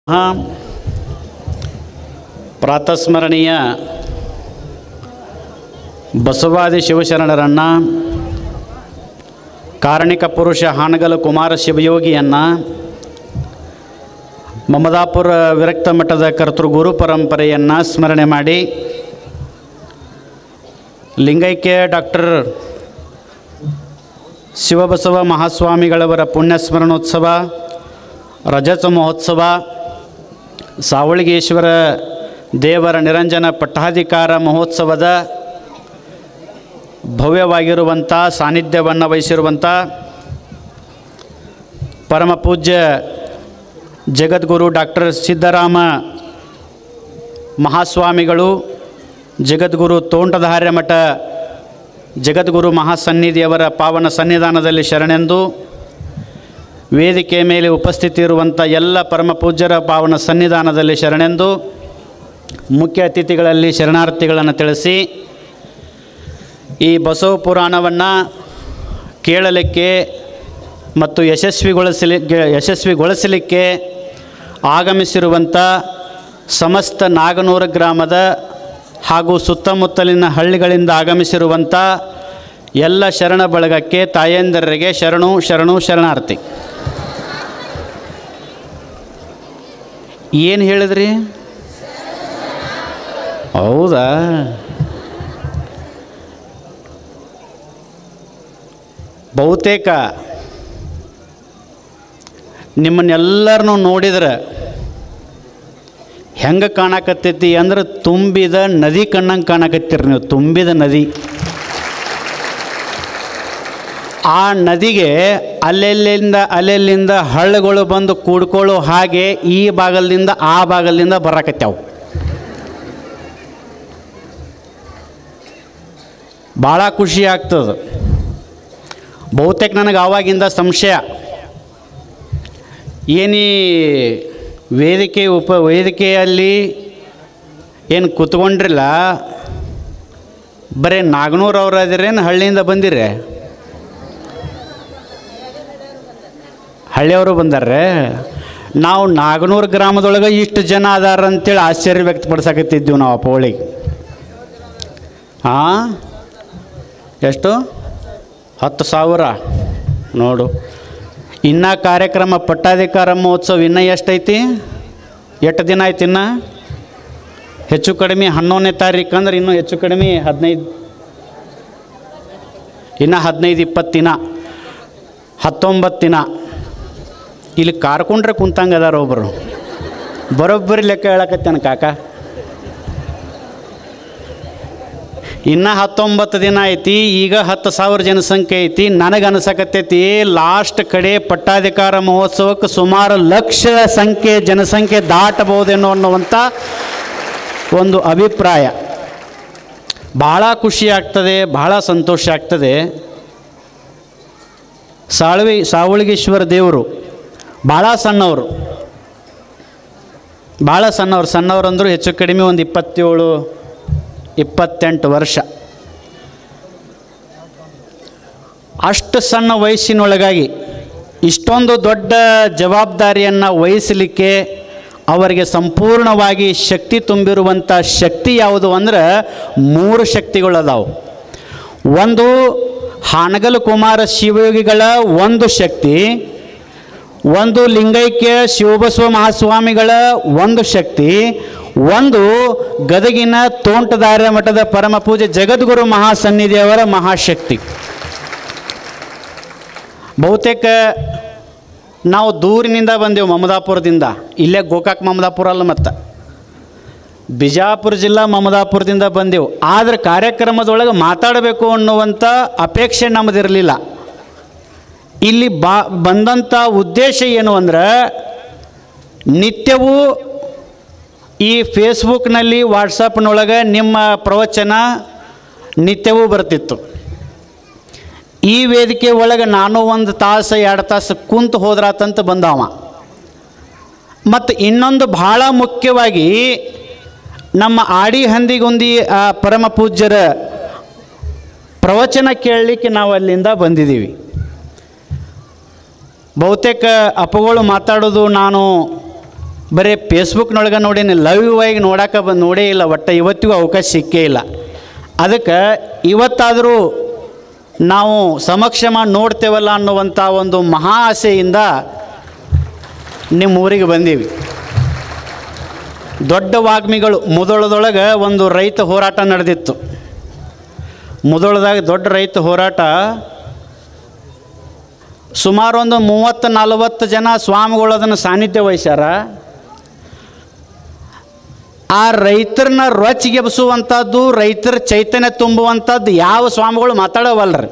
ಹಾಂ ಪ್ರಾತಸ್ಮರಣೀಯ ಬಸವಾದಿ ಶಿವಶರಣರನ್ನು ಕಾರಣಿಕ ಪುರುಷ ಹಾನಗಲ್ ಕುಮಾರ ಶಿವಯೋಗಿಯನ್ನು ಮಮದಾಪುರ ವಿರಕ್ತ ಮಠದ ಕರ್ತೃ ಗುರು ಪರಂಪರೆಯನ್ನು ಸ್ಮರಣೆ ಮಾಡಿ ಲಿಂಗೈಕ್ಯ ಡಾಕ್ಟರ್ ಶಿವಬಸವ ಮಹಾಸ್ವಾಮಿಗಳವರ ಪುಣ್ಯ ಸ್ಮರಣೋತ್ಸವ ರಜತ ಮಹೋತ್ಸವ ಸಾವಳಗೇಶ್ವರ ದೇವರ ನಿರಂಜನ ಪಟ್ಟಾಧಿಕಾರ ಮಹೋತ್ಸವದ ಭವ್ಯವಾಗಿರುವಂಥ ಸಾನ್ನಿಧ್ಯವನ್ನು ವಹಿಸಿರುವಂಥ ಪರಮ ಪೂಜ್ಯ ಜಗದ್ಗುರು ಡಾಕ್ಟರ್ ಸಿದ್ದರಾಮ ಮಹಾಸ್ವಾಮಿಗಳು ಜಗದ್ಗುರು ತೋಂಟಧಾರ್ಯ ಮಠ ಜಗದ್ಗುರು ಮಹಾಸನ್ನಿಧಿಯವರ ಪಾವನ ಸನ್ನಿಧಾನದಲ್ಲಿ ಶರಣೆಂದು ವೇದಿಕೆ ಮೇಲೆ ಉಪಸ್ಥಿತಿ ಇರುವಂಥ ಎಲ್ಲ ಪರಮ ಪೂಜ್ಯರ ಪಾವನ ಸನ್ನಿಧಾನದಲ್ಲಿ ಶರಣೆಂದು ಮುಖ್ಯ ಅತಿಥಿಗಳಲ್ಲಿ ಶರಣಾರ್ಥಿಗಳನ್ನು ತಿಳಿಸಿ ಈ ಬಸವ ಪುರಾಣವನ್ನು ಕೇಳಲಿಕ್ಕೆ ಮತ್ತು ಯಶಸ್ವಿಗೊಳಿಸಲಿ ಯಶಸ್ವಿಗೊಳಿಸಲಿಕ್ಕೆ ಆಗಮಿಸಿರುವಂಥ ಸಮಸ್ತ ನಾಗನೂರು ಗ್ರಾಮದ ಹಾಗೂ ಸುತ್ತಮುತ್ತಲಿನ ಹಳ್ಳಿಗಳಿಂದ ಆಗಮಿಸಿರುವಂಥ ಎಲ್ಲ ಶರಣ ಬಳಗಕ್ಕೆ ತಾಯಂದಿರರಿಗೆ ಶರಣು ಶರಣು ಶರಣಾರ್ಥಿ ಏನು ಹೇಳಿದ್ರಿ ಹೌದಾ ಬಹುತೇಕ ನಿಮ್ಮನ್ನೆಲ್ಲರನ್ನೂ ನೋಡಿದ್ರೆ ಹೆಂಗೆ ಕಾಣಕತ್ತೈತಿ ಅಂದ್ರೆ ತುಂಬಿದ ನದಿ ಕಣ್ಣಂಗೆ ಕಾಣಕತ್ತೀರಿ ನೀವು ತುಂಬಿದ ನದಿ ಆ ನದಿಗೆ ಅಲ್ಲೆಲ್ಲಿಂದ ಅಲ್ಲೆಲ್ಲಿಂದ ಹಳ್ಳಗಳು ಬಂದು ಕೂಡ್ಕೊಳ್ಳೋ ಹಾಗೆ ಈ ಭಾಗದಿಂದ ಆ ಭಾಗದಿಂದ ಬರಕತ್ಯಾವು ಭಾಳ ಖುಷಿ ಆಗ್ತದೆ ಬಹುತೇಕ ನನಗೆ ಆವಾಗಿಂದ ಸಂಶಯ ಏನೀ ವೇದಿಕೆ ಉಪ ವೇದಿಕೆಯಲ್ಲಿ ಏನು ಕೂತ್ಕೊಂಡ್ರಿಲ್ಲ ಬರೀ ನಾಗನೂರು ಅವ್ರು ಅದಿರೇನು ಹಳ್ಳಿಯಿಂದ ಬಂದಿರಿ ಹಳ್ಳಿಯವರು ಬಂದಾರೆ ನಾವು ನಾಗನೂರು ಗ್ರಾಮದೊಳಗೆ ಇಷ್ಟು ಜನ ಅದಾರ ಅಂತೇಳಿ ಆಶ್ಚರ್ಯ ವ್ಯಕ್ತಪಡಿಸಕತ್ತಿದ್ದೀವಿ ನಾವು ಆ ಪೋಳಿಗೆ ಹಾಂ ಎಷ್ಟು ಹತ್ತು ಸಾವಿರ ನೋಡು ಇನ್ನು ಕಾರ್ಯಕ್ರಮ ಪಟ್ಟಾಧಿಕಾರ ಮಹೋತ್ಸವ ಇನ್ನೂ ಎಷ್ಟೈತಿ ಎಷ್ಟು ದಿನ ಆಯ್ತು ಇನ್ನು ಹೆಚ್ಚು ಕಡಿಮೆ ಹನ್ನೊಂದನೇ ತಾರೀಕು ಅಂದ್ರೆ ಇನ್ನೂ ಹೆಚ್ಚು ಕಡಿಮೆ ಹದಿನೈದು ಇನ್ನು ಹದಿನೈದು ಇಪ್ಪತ್ತು ದಿನ ಹತ್ತೊಂಬತ್ತು ದಿನ ಇಲ್ಲಿ ಕಾರ್ಕೊಂಡ್ರೆ ಕುಂತಂಗೆ ಅದಾರ ಒಬ್ಬರು ಬರೋಬ್ಬರಿ ಲೆಕ್ಕ ಹೇಳಕತ್ತೇನೆ ಕಾಕ ಇನ್ನು ಹತ್ತೊಂಬತ್ತು ದಿನ ಐತಿ ಈಗ ಹತ್ತು ಸಾವಿರ ಜನಸಂಖ್ಯೆ ಐತಿ ನನಗೆ ಅನ್ಸಕತ್ತೈತಿ ಲಾಸ್ಟ್ ಕಡೆ ಪಟ್ಟಾಧಿಕಾರ ಮಹೋತ್ಸವಕ್ಕೆ ಸುಮಾರು ಲಕ್ಷ ಸಂಖ್ಯೆ ಜನಸಂಖ್ಯೆ ದಾಟಬಹುದೇನೋ ಅನ್ನುವಂಥ ಒಂದು ಅಭಿಪ್ರಾಯ ಭಾಳ ಖುಷಿ ಆಗ್ತದೆ ಭಾಳ ಸಂತೋಷ ಆಗ್ತದೆ ಸಾಳ್ವಿ ಸಾವಳಗೇಶ್ವರ ದೇವರು ಭಾಳ ಸಣ್ಣವರು ಭಾಳ ಸಣ್ಣವ್ರು ಸಣ್ಣವ್ರು ಅಂದರು ಹೆಚ್ಚು ಕಡಿಮೆ ಒಂದು ಇಪ್ಪತ್ತೇಳು ಇಪ್ಪತ್ತೆಂಟು ವರ್ಷ ಅಷ್ಟು ಸಣ್ಣ ವಯಸ್ಸಿನೊಳಗಾಗಿ ಇಷ್ಟೊಂದು ದೊಡ್ಡ ಜವಾಬ್ದಾರಿಯನ್ನು ವಹಿಸಲಿಕ್ಕೆ ಅವರಿಗೆ ಸಂಪೂರ್ಣವಾಗಿ ಶಕ್ತಿ ತುಂಬಿರುವಂಥ ಶಕ್ತಿ ಯಾವುದು ಅಂದ್ರೆ ಮೂರು ಶಕ್ತಿಗಳು ಅದಾವು ಒಂದು ಹಾನಗಲ್ ಕುಮಾರ ಶಿವಯೋಗಿಗಳ ಒಂದು ಶಕ್ತಿ ಒಂದು ಲಿಂಗೈಕ್ಯ ಶಿವಬಸವ ಮಹಾಸ್ವಾಮಿಗಳ ಒಂದು ಶಕ್ತಿ ಒಂದು ಗದಗಿನ ತೋಂಟದಾರ್ಯ ಮಠದ ಪರಮ ಪೂಜೆ ಜಗದ್ಗುರು ಮಹಾಸನ್ನಿಧಿಯವರ ಮಹಾಶಕ್ತಿ ಬಹುತೇಕ ನಾವು ದೂರಿನಿಂದ ಬಂದೆವು ಮಮದಾಪುರದಿಂದ ಇಲ್ಲೇ ಗೋಕಾಕ್ ಮಮದಾಪುರ ಅಲ್ಲ ಮತ್ತು ಬಿಜಾಪುರ ಜಿಲ್ಲಾ ಮಮದಾಪುರದಿಂದ ಬಂದೆವು ಆದರೆ ಕಾರ್ಯಕ್ರಮದೊಳಗೆ ಮಾತಾಡಬೇಕು ಅನ್ನುವಂಥ ಅಪೇಕ್ಷೆ ನಮ್ಮದಿರಲಿಲ್ಲ ಇಲ್ಲಿ ಬಾ ಬಂದಂಥ ಉದ್ದೇಶ ಏನು ಅಂದ್ರೆ ನಿತ್ಯವೂ ಈ ಫೇಸ್ಬುಕ್ನಲ್ಲಿ ವಾಟ್ಸಪ್ನೊಳಗೆ ನಿಮ್ಮ ಪ್ರವಚನ ನಿತ್ಯವೂ ಬರ್ತಿತ್ತು ಈ ವೇದಿಕೆ ಒಳಗೆ ನಾನು ಒಂದು ತಾಸು ಎರಡು ತಾಸು ಕುಂತು ಹೋದ್ರಾತಂತ ಬಂದವ ಮತ್ತು ಇನ್ನೊಂದು ಭಾಳ ಮುಖ್ಯವಾಗಿ ನಮ್ಮ ಆಡಿ ಹಂದಿಗುಂದಿ ಆ ಪರಮ ಪೂಜ್ಯರ ಪ್ರವಚನ ಕೇಳಲಿಕ್ಕೆ ನಾವು ಅಲ್ಲಿಂದ ಬಂದಿದ್ದೀವಿ ಬಹುತೇಕ ಅಪಗಳು ಮಾತಾಡೋದು ನಾನು ಬರೀ ಫೇಸ್ಬುಕ್ನೊಳಗೆ ನೋಡೀನಿ ಲೈವ್ ಆಗಿ ನೋಡಕ್ಕೆ ಬಂದು ನೋಡೇ ಇಲ್ಲ ಒಟ್ಟು ಇವತ್ತಿಗೂ ಅವಕಾಶ ಸಿಕ್ಕೇ ಇಲ್ಲ ಅದಕ್ಕೆ ಇವತ್ತಾದರೂ ನಾವು ಸಮಕ್ಷ ಮಾಡಿ ನೋಡ್ತೇವಲ್ಲ ಅನ್ನುವಂಥ ಒಂದು ಮಹಾ ಆಸೆಯಿಂದ ನಿಮ್ಮ ಊರಿಗೆ ಬಂದೀವಿ ದೊಡ್ಡ ವಾಗ್ಮಿಗಳು ಮುದೋಳದೊಳಗೆ ಒಂದು ರೈತ ಹೋರಾಟ ನಡೆದಿತ್ತು ಮುದೋಳದಾಗ ದೊಡ್ಡ ರೈತ ಹೋರಾಟ ಸುಮಾರು ಒಂದು ಮೂವತ್ತು ನಲವತ್ತು ಜನ ಸ್ವಾಮಿಗಳು ಅದನ್ನು ಸಾನ್ನಿಧ್ಯ ವಹಿಸ್ಯಾರ ಆ ರೈತರನ್ನ ರೊಚ್ಚಿಗೆಬ್ಸುವಂಥದ್ದು ರೈತರ ಚೈತನ್ಯ ತುಂಬುವಂಥದ್ದು ಯಾವ ಸ್ವಾಮಿಗಳು ಮಾತಾಡವಲ್ರಿ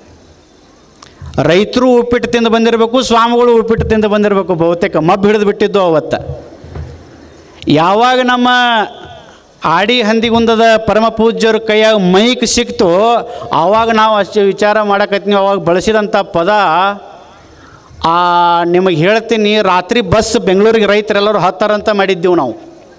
ರೈತರು ಉಪ್ಪಿಟ್ಟು ತಿಂದು ಬಂದಿರಬೇಕು ಸ್ವಾಮಿಗಳು ಉಪ್ಪಿಟ್ಟು ತಿಂದು ಬಂದಿರಬೇಕು ಬಹುತೇಕ ಮಬ್ಬು ಹಿಡಿದು ಬಿಟ್ಟಿದ್ದು ಅವತ್ತು ಯಾವಾಗ ನಮ್ಮ ಆಡಿ ಹಂದಿಗುಂದದ ಪರಮ ಪೂಜ್ಯರ ಕೈಯಾಗ ಮೈಕ್ ಸಿಕ್ತು ಆವಾಗ ನಾವು ಅಷ್ಟು ವಿಚಾರ ಮಾಡಕತ್ತೀವಿ ಅವಾಗ ಬಳಸಿದಂಥ ಪದ ಆ ನಿಮಗೆ ಹೇಳ್ತೀನಿ ರಾತ್ರಿ ಬಸ್ ಬೆಂಗಳೂರಿಗೆ ರೈತರೆಲ್ಲರೂ ಹತ್ತಾರಂತ ಮಾಡಿದ್ದೀವಿ ನಾವು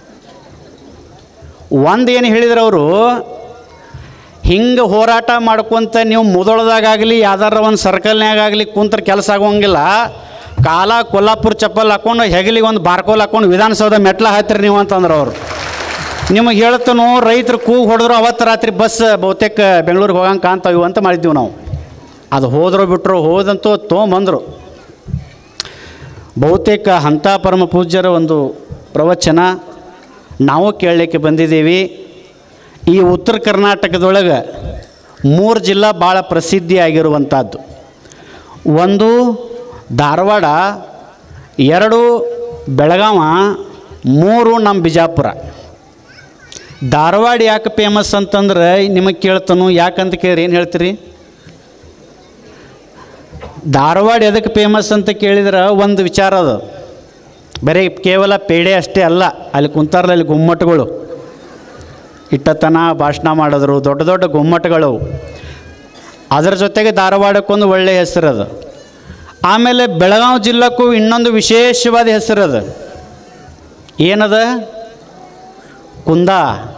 ಒಂದು ಏನು ಹೇಳಿದ್ರು ಅವರು ಹಿಂಗೆ ಹೋರಾಟ ಮಾಡ್ಕೊತ ನೀವು ಮುದೋಳದಾಗಲಿ ಯಾವ್ದಾರ ಒಂದು ಸರ್ಕಲ್ನಾಗಾಗಲಿ ಕುಂತ್ರ ಕೆಲಸ ಆಗೋಂಗಿಲ್ಲ ಕಾಲ ಕೊಲ್ಲಾಪುರ ಚಪ್ಪಲ್ ಹಾಕೊಂಡು ಹೆಗಲಿಗೆ ಒಂದು ಬಾರ್ಕೋಲ್ ಹಾಕೊಂಡು ವಿಧಾನಸೌಧ ಮೆಟ್ಲ ಹತ್ತಿರಿ ನೀವು ಅಂತಂದ್ರೆ ಅವರು ನಿಮಗೆ ಹೇಳ್ತನು ರೈತರು ಕೂಗು ಹೊಡೆದ್ರು ಅವತ್ತು ರಾತ್ರಿ ಬಸ್ ಬಹುತೇಕ ಬೆಂಗಳೂರಿಗೆ ಹೋಗಂಗೆ ಕಾಣ್ತಾವೆ ಅಂತ ಮಾಡಿದ್ದೀವಿ ನಾವು ಅದು ಹೋದ್ರು ಬಿಟ್ಟರು ಹೋದಂತೂ ತೊಗೊಂಬಂದರು ಬಹುತೇಕ ಹಂತ ಪರಮ ಪೂಜ್ಯರ ಒಂದು ಪ್ರವಚನ ನಾವು ಕೇಳಲಿಕ್ಕೆ ಬಂದಿದ್ದೀವಿ ಈ ಉತ್ತರ ಕರ್ನಾಟಕದೊಳಗೆ ಮೂರು ಜಿಲ್ಲಾ ಭಾಳ ಪ್ರಸಿದ್ಧಿಯಾಗಿರುವಂಥದ್ದು ಒಂದು ಧಾರವಾಡ ಎರಡು ಬೆಳಗಾವ ಮೂರು ನಮ್ಮ ಬಿಜಾಪುರ ಧಾರವಾಡ ಯಾಕೆ ಫೇಮಸ್ ಅಂತಂದ್ರೆ ನಿಮಗೆ ಕೇಳ್ತಾನು ಯಾಕಂತ ಕೇಳಿ ಏನು ಹೇಳ್ತೀರಿ ಧಾರವಾಡ ಎದಕ್ಕೆ ಫೇಮಸ್ ಅಂತ ಕೇಳಿದ್ರೆ ಒಂದು ವಿಚಾರ ಅದು ಬರೀ ಕೇವಲ ಪೇಡೆ ಅಷ್ಟೇ ಅಲ್ಲ ಅಲ್ಲಿ ಕುಂತಾರಲ್ಲ ಅಲ್ಲಿ ಗುಮ್ಮಟಗಳು ಇಟ್ಟತನ ಭಾಷಣ ಮಾಡಿದ್ರು ದೊಡ್ಡ ದೊಡ್ಡ ಗುಮ್ಮಟಗಳು ಅದರ ಜೊತೆಗೆ ಧಾರವಾಡಕ್ಕೊಂದು ಒಳ್ಳೆಯ ಹೆಸರದು ಆಮೇಲೆ ಬೆಳಗಾವಿ ಜಿಲ್ಲಕ್ಕೂ ಇನ್ನೊಂದು ವಿಶೇಷವಾದ ಹೆಸರದು ಏನದ ಕುಂದ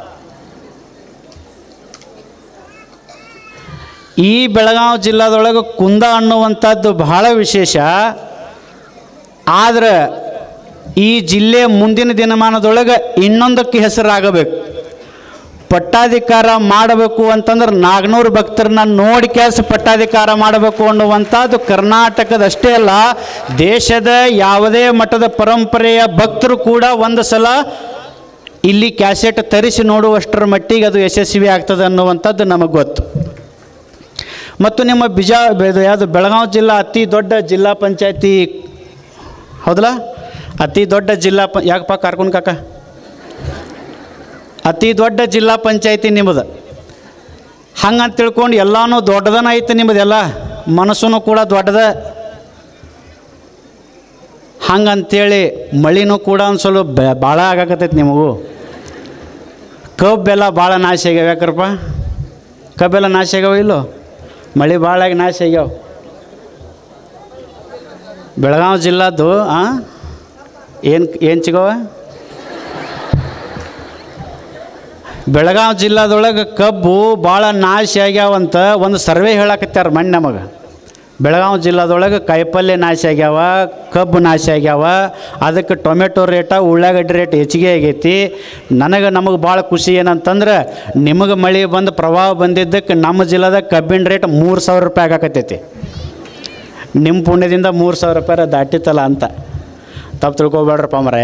ಈ ಬೆಳಗಾವಿ ಜಿಲ್ಲಾದೊಳಗೆ ಕುಂದ ಅನ್ನುವಂಥದ್ದು ಬಹಳ ವಿಶೇಷ ಆದ್ರೆ ಈ ಜಿಲ್ಲೆ ಮುಂದಿನ ದಿನಮಾನದೊಳಗೆ ಇನ್ನೊಂದಕ್ಕೆ ಹೆಸರಾಗಬೇಕು ಪಟ್ಟಾಧಿಕಾರ ಮಾಡಬೇಕು ಅಂತಂದ್ರೆ ನಾಗ್ನೂರು ಭಕ್ತರನ್ನ ನೋಡಿ ಕೆಲಸ ಪಟ್ಟಾಧಿಕಾರ ಮಾಡಬೇಕು ಅನ್ನುವಂಥದ್ದು ಕರ್ನಾಟಕದಷ್ಟೇ ಅಲ್ಲ ದೇಶದ ಯಾವುದೇ ಮಠದ ಪರಂಪರೆಯ ಭಕ್ತರು ಕೂಡ ಒಂದು ಸಲ ಇಲ್ಲಿ ಕ್ಯಾಸೆಟ್ ತರಿಸಿ ನೋಡುವಷ್ಟರ ಮಟ್ಟಿಗೆ ಅದು ಯಶಸ್ವಿ ಆಗ್ತದೆ ಅನ್ನುವಂಥದ್ದು ನಮಗೆ ಗೊತ್ತು ಮತ್ತು ನಿಮ್ಮ ಬಿಜಾ ಇದು ಯಾವುದು ಬೆಳಗಾವಿ ಜಿಲ್ಲಾ ಅತಿ ದೊಡ್ಡ ಜಿಲ್ಲಾ ಪಂಚಾಯತಿ ಹೌದಲ್ಲ ಅತಿ ದೊಡ್ಡ ಜಿಲ್ಲಾ ಪ ಯಾಕಪ್ಪ ಕಾರ್ಕೊಂಡು ಕಾಕ ಅತಿ ದೊಡ್ಡ ಜಿಲ್ಲಾ ಪಂಚಾಯತಿ ನಿಮ್ಮದು ಹಂಗಂತ ತಿಳ್ಕೊಂಡು ಎಲ್ಲನೂ ದೊಡ್ಡದನ ಐತೆ ನಿಮ್ಮದೆಲ್ಲ ಮನಸ್ಸು ಕೂಡ ದೊಡ್ಡದ ಹಂಗಂತೇಳಿ ಮಳಿನೂ ಕೂಡ ಒಂದು ಸ್ವಲ್ಪ ಬೆ ಭಾಳ ಆಗಾಕತ್ತೈತಿ ನಿಮಗೂ ಕಬ್ಬೆಲ್ಲ ಭಾಳ ನಾಶ ಆಗ್ಯಾವ ಯಾಕ್ರಪ್ಪ ಕಬ್ಬೆಲ್ಲ ನಾಶ ಆಗ್ಯಾವ ಇಲ್ಲೋ ಮಳೆ ಭಾಳ ಆಗಿ ನಾಶ ಆಗ್ಯಾವ ಬೆಳಗಾವಿ ಜಿಲ್ಲಾದ್ದು ಆ ಏನು ಏನು ಸಿಗವ ಬೆಳಗಾವಿ ಜಿಲ್ಲಾದೊಳಗೆ ಕಬ್ಬು ಭಾಳ ನಾಶ ಆಗ್ಯಾವಂತ ಒಂದು ಸರ್ವೆ ಹೇಳಕತ್ಯಾರ ಮಣ್ಣು ನಮಗೆ ಬೆಳಗಾವಿ ಜಿಲ್ಲಾದೊಳಗೆ ಕಾಯಿಪಲ್ಯ ನಾಶ ಆಗ್ಯಾವ ಕಬ್ಬು ನಾಶ ಆಗ್ಯಾವ ಅದಕ್ಕೆ ಟೊಮೆಟೊ ರೇಟ ಉಳ್ಳಾಗಡ್ಡಿ ರೇಟ್ ಹೆಚ್ಚಿಗೆ ಆಗೈತಿ ನನಗೆ ನಮಗೆ ಭಾಳ ಖುಷಿ ಏನಂತಂದ್ರೆ ನಿಮಗೆ ಮಳೆ ಬಂದು ಪ್ರವಾಹ ಬಂದಿದ್ದಕ್ಕೆ ನಮ್ಮ ಜಿಲ್ಲಾದಾಗ ಕಬ್ಬಿನ ರೇಟ್ ಮೂರು ಸಾವಿರ ರೂಪಾಯಿ ಆಗಾಕತ್ತೈತಿ ನಿಮ್ಮ ಪುಣ್ಯದಿಂದ ಮೂರು ಸಾವಿರ ರೂಪಾಯಿ ದಾಟಿತ್ತಲ್ಲ ಅಂತ ತಪ್ಪು ತಿಳ್ಕೊಬೇಡ್ರಪ್ಪ ಮರಯ್ಯ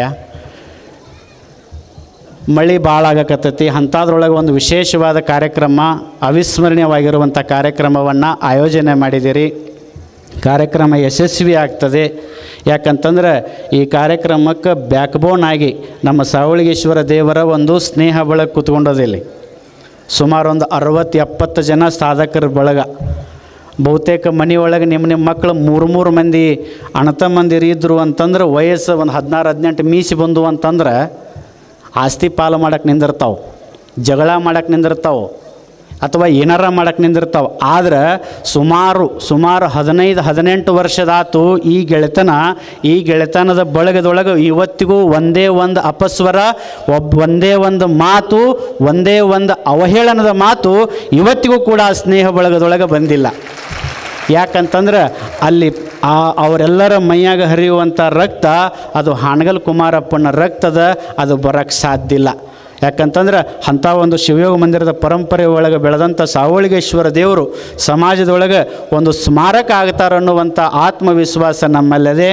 ಮಳೆ ಭಾಳ ಆಗಕತ್ತೈತಿ ಅಂಥದ್ರೊಳಗೆ ಒಂದು ವಿಶೇಷವಾದ ಕಾರ್ಯಕ್ರಮ ಅವಿಸ್ಮರಣೀಯವಾಗಿರುವಂಥ ಕಾರ್ಯಕ್ರಮವನ್ನು ಆಯೋಜನೆ ಮಾಡಿದ್ದೀರಿ ಕಾರ್ಯಕ್ರಮ ಯಶಸ್ವಿ ಆಗ್ತದೆ ಯಾಕಂತಂದ್ರೆ ಈ ಕಾರ್ಯಕ್ರಮಕ್ಕೆ ಬ್ಯಾಕ್ಬೋನ್ ಆಗಿ ನಮ್ಮ ಸಾವಳಿಗೇಶ್ವರ ದೇವರ ಒಂದು ಸ್ನೇಹ ಬಳಗ ಕೂತ್ಕೊಂಡದಿಲ್ಲಿ ಸುಮಾರು ಒಂದು ಅರವತ್ತು ಎಪ್ಪತ್ತು ಜನ ಸಾಧಕರ ಬಳಗ ಬಹುತೇಕ ಮನೆಯೊಳಗೆ ನಿಮ್ಮ ನಿಮ್ಮ ಮಕ್ಕಳು ಮೂರು ಮೂರು ಮಂದಿ ಅಣ್ಣತಮ್ಮಂದಿರು ಇದ್ದರು ಅಂತಂದ್ರೆ ವಯಸ್ಸು ಒಂದು ಹದಿನಾರು ಹದಿನೆಂಟು ಮೀಸಿ ಬಂದು ಅಂತಂದ್ರೆ ಆಸ್ತಿ ಪಾಲು ಮಾಡಕ್ಕೆ ನಿಂದಿರ್ತಾವೆ ಜಗಳ ಮಾಡಕ್ಕೆ ನಿಂದಿರ್ತಾವೆ ಅಥವಾ ಏನಾರ ಮಾಡಕ್ಕೆ ನಿಂದಿರ್ತಾವೆ ಆದ್ರೆ ಸುಮಾರು ಸುಮಾರು ಹದಿನೈದು ಹದಿನೆಂಟು ವರ್ಷದಾತು ಈ ಗೆಳೆತನ ಈ ಗೆಳೆತನದ ಬಳಗದೊಳಗೆ ಇವತ್ತಿಗೂ ಒಂದೇ ಒಂದು ಅಪಸ್ವರ ಒಬ್ಬ ಒಂದೇ ಒಂದು ಮಾತು ಒಂದೇ ಒಂದು ಅವಹೇಳನದ ಮಾತು ಇವತ್ತಿಗೂ ಕೂಡ ಆ ಸ್ನೇಹ ಬಳಗದೊಳಗೆ ಬಂದಿಲ್ಲ ಯಾಕಂತಂದ್ರೆ ಅಲ್ಲಿ ಆ ಅವರೆಲ್ಲರ ಮೈಯಾಗ ಹರಿಯುವಂಥ ರಕ್ತ ಅದು ಹಾನಗಲ್ ಕುಮಾರಪ್ಪನ ರಕ್ತದ ಅದು ಬರೋಕ್ಕೆ ಸಾಧ್ಯ ಇಲ್ಲ ಯಾಕಂತಂದ್ರೆ ಅಂಥ ಒಂದು ಶಿವಯೋಗ ಮಂದಿರದ ಪರಂಪರೆ ಒಳಗೆ ಬೆಳೆದಂಥ ಸಾವಳಿಗೇಶ್ವರ ದೇವರು ಸಮಾಜದೊಳಗೆ ಒಂದು ಸ್ಮಾರಕ ಆಗ್ತಾರನ್ನುವಂಥ ಆತ್ಮವಿಶ್ವಾಸ ನಮ್ಮಲ್ಲಿದೆ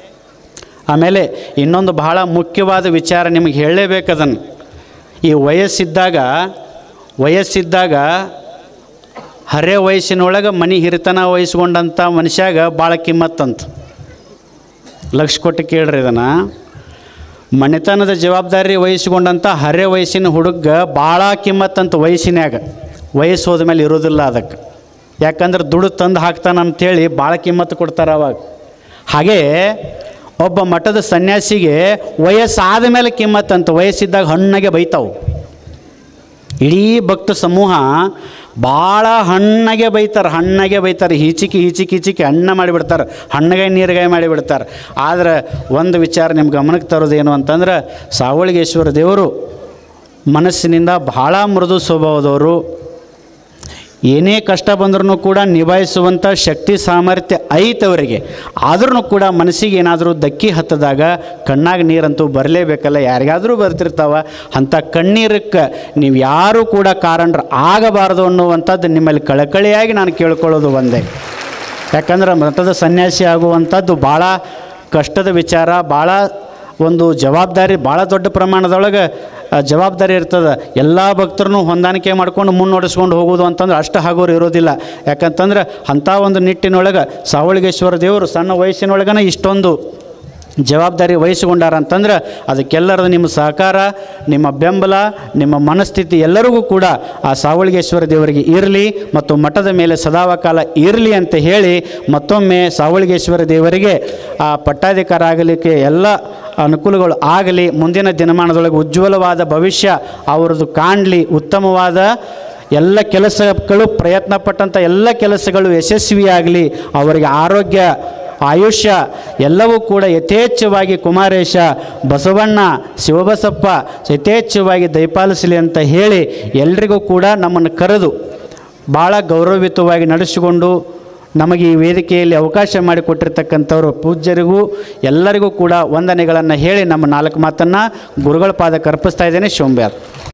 ಆಮೇಲೆ ಇನ್ನೊಂದು ಬಹಳ ಮುಖ್ಯವಾದ ವಿಚಾರ ನಿಮಗೆ ಹೇಳಲೇಬೇಕದನ್ನು ಈ ವಯಸ್ಸಿದ್ದಾಗ ವಯಸ್ಸಿದ್ದಾಗ ಹರೇ ವಯಸ್ಸಿನೊಳಗೆ ಮನೆ ಹಿರಿತನ ವಹಿಸ್ಕೊಂಡಂಥ ಮನುಷ್ಯಾಗ ಭಾಳ ಕಿಮ್ಮತ್ತಂತ ಲಕ್ಷ ಕೊಟ್ಟು ಕೇಳ್ರಿ ಇದನ್ನು ಮನೆತನದ ಜವಾಬ್ದಾರಿ ವಹಿಸ್ಕೊಂಡಂಥ ಹರೇ ವಯಸ್ಸಿನ ಹುಡುಗ ಭಾಳ ಕಿಮ್ಮತ್ತಂತ ವಯಸ್ಸಿನ್ಯಾಗ ವಯಸ್ಸು ಹೋದ್ಮೇಲೆ ಇರೋದಿಲ್ಲ ಅದಕ್ಕೆ ಯಾಕಂದ್ರೆ ದುಡ್ಡು ತಂದು ಹಾಕ್ತಾನ ಅಂಥೇಳಿ ಭಾಳ ಕಿಮ್ಮತ್ತು ಕೊಡ್ತಾರೆ ಅವಾಗ ಹಾಗೇ ಒಬ್ಬ ಮಠದ ಸನ್ಯಾಸಿಗೆ ವಯಸ್ಸಾದ ಮೇಲೆ ಕಿಮ್ಮತ್ತಂತ ವಯಸ್ಸಿದ್ದಾಗ ಹಣ್ಣಗೆ ಬೈತಾವು ಇಡೀ ಭಕ್ತ ಸಮೂಹ ಭಾಳ ಹಣ್ಣಗೆ ಬೈತಾರೆ ಹಣ್ಣಗೆ ಬೈತಾರೆ ಈಚಿಕೆ ಈಚಿಕೆ ಈಚಿಕೆ ಹಣ್ಣ ಮಾಡಿಬಿಡ್ತಾರೆ ಹಣ್ಣಗಾಯಿ ನೀರುಗಾಯಿ ಮಾಡಿಬಿಡ್ತಾರೆ ಆದ್ರೆ ಒಂದು ವಿಚಾರ ನಿಮ್ಮ ಗಮನಕ್ಕೆ ತರೋದೇನು ಅಂತಂದ್ರೆ ಸಾವಳಿಗೇಶ್ವರ ದೇವರು ಮನಸ್ಸಿನಿಂದ ಭಾಳ ಮೃದು ಸ್ವಭಾವದವರು ಏನೇ ಕಷ್ಟ ಬಂದ್ರೂ ಕೂಡ ನಿಭಾಯಿಸುವಂಥ ಶಕ್ತಿ ಸಾಮರ್ಥ್ಯ ಐತೆ ಅವರಿಗೆ ಆದ್ರೂ ಕೂಡ ಮನಸ್ಸಿಗೆ ಏನಾದರೂ ದಕ್ಕಿ ಹತ್ತದಾಗ ಕಣ್ಣಾಗ ನೀರಂತೂ ಬರಲೇಬೇಕಲ್ಲ ಯಾರಿಗಾದರೂ ಬರ್ತಿರ್ತಾವ ಅಂಥ ಕಣ್ಣೀರಕ್ಕೆ ನೀವು ಯಾರೂ ಕೂಡ ಕಾರಣರು ಆಗಬಾರದು ಅನ್ನುವಂಥದ್ದು ನಿಮ್ಮಲ್ಲಿ ಕಳಕಳಿಯಾಗಿ ನಾನು ಕೇಳ್ಕೊಳ್ಳೋದು ಒಂದೇ ಯಾಕಂದ್ರೆ ಮತದ ಸನ್ಯಾಸಿ ಆಗುವಂಥದ್ದು ಭಾಳ ಕಷ್ಟದ ವಿಚಾರ ಭಾಳ ಒಂದು ಜವಾಬ್ದಾರಿ ಭಾಳ ದೊಡ್ಡ ಪ್ರಮಾಣದೊಳಗೆ ಆ, ಜವಾಬ್ದಾರಿ ಇರ್ತದೆ ಎಲ್ಲ ಭಕ್ತರನ್ನು ಹೊಂದಾಣಿಕೆ ಮಾಡ್ಕೊಂಡು ಮುನ್ನಡೆಸ್ಕೊಂಡು ಹೋಗೋದು ಅಂತಂದ್ರೆ ಅಷ್ಟು ಆಗೋರು ಇರೋದಿಲ್ಲ ಯಾಕಂತಂದ್ರೆ ಅಂಥ ಒಂದು ನಿಟ್ಟಿನೊಳಗೆ ಸಾವಳಿಗೇಶ್ವರ ದೇವರು ಸಣ್ಣ ವಯಸ್ಸಿನೊಳಗನ ಇಷ್ಟೊಂದು ಜವಾಬ್ದಾರಿ ವಹಿಸಿಕೊಂಡಾರ ಅಂತಂದ್ರೆ ಅದಕ್ಕೆಲ್ಲರದ ನಿಮ್ಮ ಸಹಕಾರ ನಿಮ್ಮ ಬೆಂಬಲ ನಿಮ್ಮ ಮನಸ್ಥಿತಿ ಎಲ್ಲರಿಗೂ ಕೂಡ ಆ ಸಾವಳಿಗೇಶ್ವರ ದೇವರಿಗೆ ಇರಲಿ ಮತ್ತು ಮಠದ ಮೇಲೆ ಸದಾವಕಾಲ ಇರಲಿ ಅಂತ ಹೇಳಿ ಮತ್ತೊಮ್ಮೆ ಸಾವಳಿಗೇಶ್ವರ ದೇವರಿಗೆ ಆ ಪಟ್ಟಾಧಿಕಾರ ಆಗಲಿಕ್ಕೆ ಎಲ್ಲ ಅನುಕೂಲಗಳು ಆಗಲಿ ಮುಂದಿನ ದಿನಮಾನದೊಳಗೆ ಉಜ್ವಲವಾದ ಭವಿಷ್ಯ ಅವರದ್ದು ಕಾಣಲಿ ಉತ್ತಮವಾದ ಎಲ್ಲ ಕೆಲಸಗಳು ಪ್ರಯತ್ನ ಪಟ್ಟಂಥ ಎಲ್ಲ ಕೆಲಸಗಳು ಯಶಸ್ವಿಯಾಗಲಿ ಅವರಿಗೆ ಆರೋಗ್ಯ ಆಯುಷ್ಯ ಎಲ್ಲವೂ ಕೂಡ ಯಥೇಚ್ಛವಾಗಿ ಕುಮಾರೇಶ ಬಸವಣ್ಣ ಶಿವಬಸಪ್ಪ ಯಥೇಚ್ಛವಾಗಿ ದಯಪಾಲಿಸಲಿ ಅಂತ ಹೇಳಿ ಎಲ್ರಿಗೂ ಕೂಡ ನಮ್ಮನ್ನು ಕರೆದು ಭಾಳ ಗೌರವಯುತವಾಗಿ ನಡೆಸಿಕೊಂಡು ನಮಗೆ ಈ ವೇದಿಕೆಯಲ್ಲಿ ಅವಕಾಶ ಮಾಡಿಕೊಟ್ಟಿರ್ತಕ್ಕಂಥವ್ರು ಪೂಜ್ಯರಿಗೂ ಎಲ್ಲರಿಗೂ ಕೂಡ ವಂದನೆಗಳನ್ನು ಹೇಳಿ ನಮ್ಮ ನಾಲ್ಕು ಮಾತನ್ನು ಗುರುಗಳ ಪಾದಕ್ಕೆ ಅರ್ಪಿಸ್ತಾ ಇದ್ದೇನೆ ಶೋಂಬ್ಯಾರ್